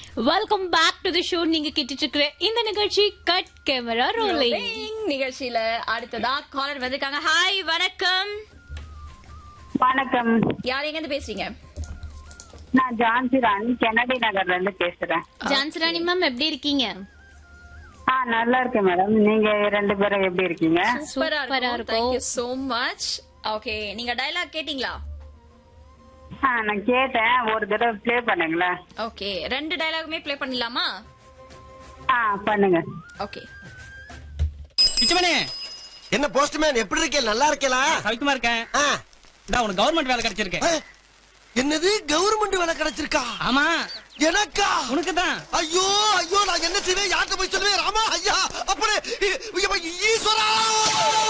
Welcome back to the show நீங்க கேட்டுட்டு இருக்கிற இந்த நிகழ்ச்சி கட் கேமரா ரோலிங் Rolling நிகழ்ச்சியில அடுத்ததா காலர் வந்திருக்காங்க ஹாய் வணக்கம் வணக்கம் யார் எங்க இருந்து பேசுறீங்க நான் ஜான்சி ராணி கென்னடி நகர்ல இருந்து பேசுறேன் ஜான்சராணி மேம் எப்படி இருக்கீங்க ஆ நல்லா இருக்கேன் மேடம் நீங்க ரெண்டு பேரும் எப்படி இருக்கீங்க சூப்பரா சூப்பரா இருக்கும் இருக்கும். தேங்க்யூ சோ மச் ஓகே நீங்க டயலாக் கேட்டிங்களா ஆ நான் கேட்டேன் ஒரு தடவை ப்ளே பண்ணுங்களேன் ஓகே ரெண்டு டயலாகுமே ப்ளே பண்ணிடலாமா ஆ பண்ணுங்க ஓகே பிச்சமணி என்ன போஸ்ட்மேன் எப்படி இருக்கே நல்லா இருக்கேலா சவிக்குமா இருக்கேன் ஆ, இதான் உனக்கு கவர்மெண்ட் வேலை கிடைச்சிருக்கு ஆ, என்னது கவர்மெண்ட் வேலை கிடைச்சிருக்கா ஆமா எனக்கா உனக்கு தான் ஐயோ ஐயோ நான் என்ன செய்வேன் யார்கிட்ட போய் சொல்லுவேன் ராமா ஐயா அப்படி ஈஸ்வரா